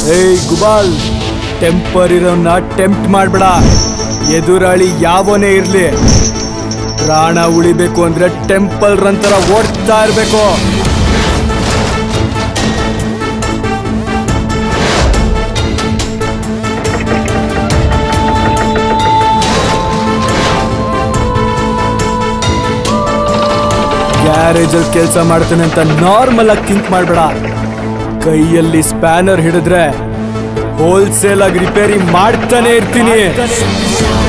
ಏಯ್ ಗುಬಾಲ್ temper ಇರೋನ್ನ tempt ಮಾಡ್ಬೇಡ ಎದುರಾಳಿ ಯಾವನೇ ಇರ್ಲಿ ಪ್ರಾಣ ಉಳಿಬೇಕು ಅಂದ್ರೆ ಟೆಂಪಲ್ ರನ್ ತರ ಓಡ್ತಾ ಇರ್ಬೇಕು ಗ್ಯಾರೇಜಲ್ಲಿ ಕೆಲಸ ಮಾಡ್ತಾನೆ ಅಂತ ನಾರ್ಮಲ್ ಆಗಿ ಥಿಂಕ್ ಮಾಡ್ಬೇಡ ಕೈಯಲ್ಲಿ ಸ್ಪ್ಯಾನರ್ ಹಿಡಿದ್ರೆ ಹೋಲ್ಸೇಲ್ ಆಗಿ ರಿಪೇರಿ ಮಾಡ್ತಾನೆ ಇರ್ತೀನಿ